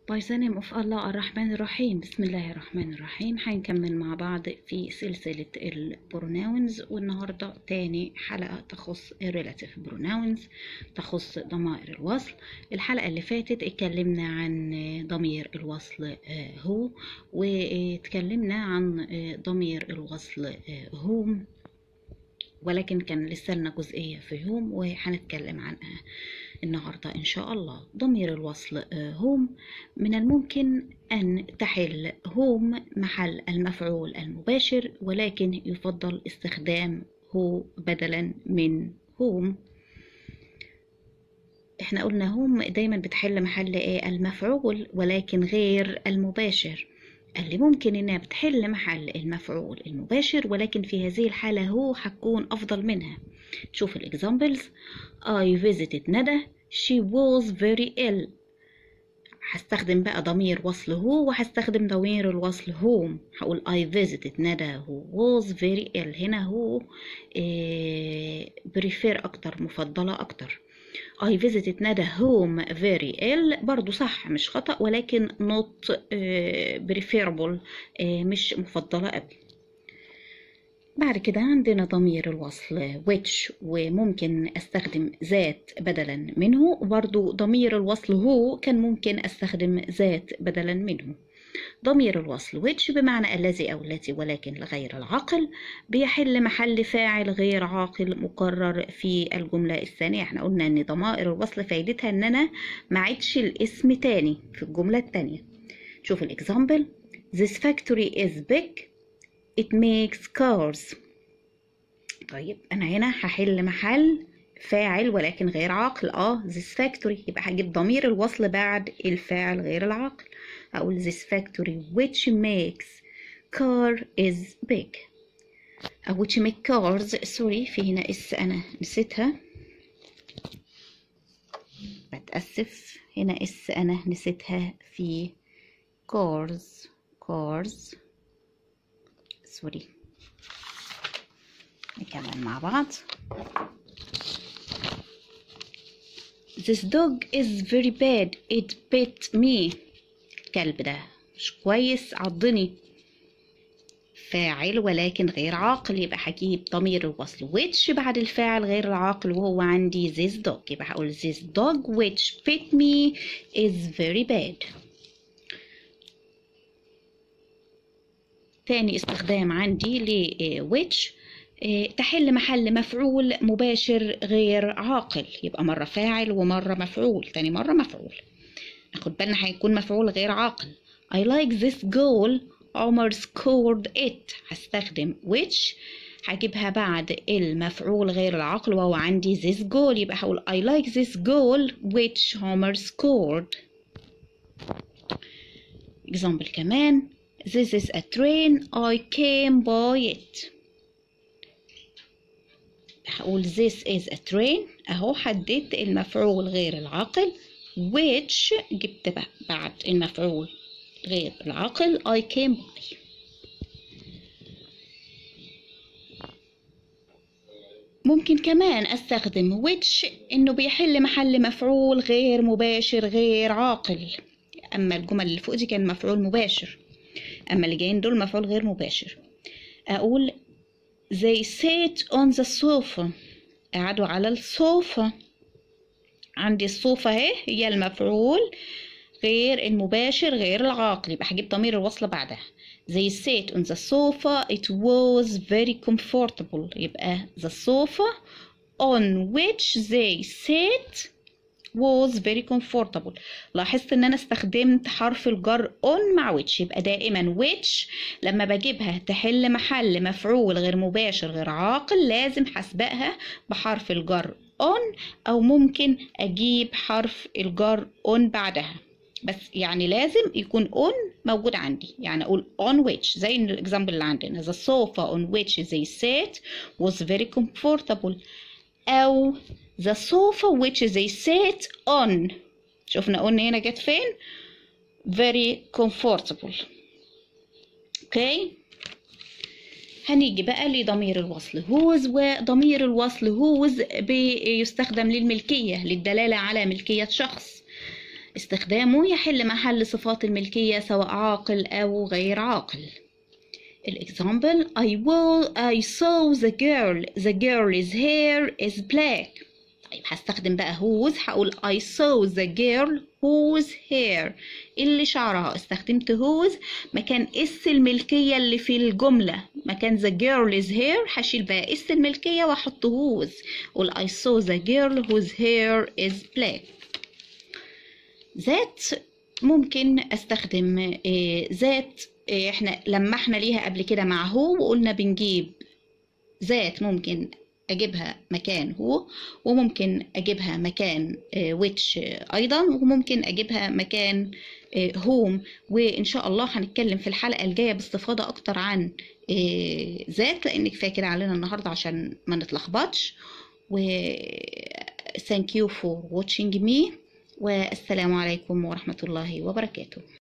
By the name of Allah الرحمن الرحيم بسم الله الرحمن الرحيم هنكمل مع بعض في سلسلة البروناونز والنهاردة تاني حلقة تخص relative pronouns تخص ضمائر الوصل الحلقة اللي فاتت اتكلمنا عن ضمير الوصل هو واتكلمنا عن ضمير الوصل هم ولكن كان لسه لنا جزئية في هوم وهنتكلم عنها النهاردة إن شاء الله ضمير الوصل هوم من الممكن أن تحل هوم محل المفعول المباشر ولكن يفضل استخدام هو بدلا من هوم احنا قلنا هوم دايما بتحل محل ايه المفعول ولكن غير المباشر اللي ممكن انها بتحل محل المفعول المباشر ولكن في هذه الحالة هو هتكون افضل منها شوف الاكزامبلز I visited ندى she was very ill هستخدم بقى ضمير وصل هو وهستخدم ضمير الوصل هوم هقول I visited ندى who was very ill هنا هو إيه بريفير اكتر مفضلة اكتر I visited ندى home very ill برضو صح مش خطأ ولكن not uh, preferable uh, مش مفضلة قبل بعد كده عندنا ضمير الوصل which وممكن استخدم ذات بدلا منه وبرضو ضمير الوصل هو كان ممكن استخدم ذات بدلا منه ضمير الوصل which بمعنى الذي أو التي ولكن لغير العاقل بيحل محل فاعل غير عاقل مقرر في الجملة الثانية احنا قلنا ان ضمائر الوصل فايدتها ان انا ما عدش الاسم تاني في الجملة التانية شوف الاكزامبل This factory is big it makes cars طيب انا هنا هحل محل فاعل ولكن غير عاقل اه this factory يبقى هجيب ضمير الوصل بعد الفاعل غير العاقل أقول this factory which makes car is big أو which make cars سوري في هنا اس أنا نسيتها بتأسف هنا اس أنا نسيتها في cars cars سوري نكمل مع بعض This dog is very bad. It bit me. الكلب ده مش كويس عضني فاعل ولكن غير عاقل يبقى هجيب ضمير الوصل which بعد الفاعل غير العاقل وهو عندي this dog يبقى هقول this dog which bit me is very bad تاني استخدام عندي ل which تحل محل مفعول مباشر غير عاقل يبقى مرة فاعل ومرة مفعول تاني مرة مفعول ناخد بالنا هيكون مفعول غير عاقل I like this goal عمر scored it هستخدم which هجيبها بعد المفعول غير العاقل وهو عندي this goal يبقى هقول I like this goal which عمر scored example كمان This is a train I came by it هقول this is a train اهو حددت المفعول غير العاقل which جبت بقى بعد المفعول غير العاقل I came by ممكن كمان استخدم which انه بيحل محل مفعول غير مباشر غير عاقل اما الجمل اللي فوق دي كان مفعول مباشر اما اللي جايين دول مفعول غير مباشر اقول they sat on the sofa قعدوا على الصوفة عندي الصوفة اهي هي المفعول غير المباشر غير العاقل يبقى هجيب ضمير الوصل بعدها they sat on the sofa it was very comfortable يبقى the sofa on which they sat was very comfortable لاحظت ان انا استخدمت حرف الجر on مع which يبقى دائما which لما بجيبها تحل محل مفعول غير مباشر غير عاقل لازم هسبقها بحرف الجر on او ممكن اجيب حرف الجر on بعدها بس يعني لازم يكون on موجود عندي يعني اقول on which زي الاكزامبل اللي عندنا the sofa on which they sat was very comfortable او the sofa which they sat on شفنا قلنا هنا جت فين very comfortable اوكي هنيجي بقى لضمير الوصل whose وضمير الوصل whose بيستخدم للملكية للدلالة على ملكية شخص استخدامه يحل محل صفات الملكية سواء عاقل أو غير عاقل الإكزامبل I will I saw the girl the girl's hair is black طيب هستخدم بقى whose هقول I saw the girl whose hair اللي شعرها استخدمت whose مكان اس الملكية اللي في الجملة مكان the girl's hair هشيل بقى اس الملكية واحط whose قول I saw the girl whose hair is black ذات ممكن استخدم ذات احنا لمحنا ليها قبل كده مع هو وقلنا بنجيب ذات ممكن اجيبها مكان هو وممكن اجيبها مكان which ايضا وممكن اجيبها مكان هوم وان شاء الله هنتكلم في الحلقه الجايه باستفاضه اكتر عن ذات لان كفايه كده علينا النهارده عشان ما نتلخبطش و thank you for watching me والسلام عليكم ورحمه الله وبركاته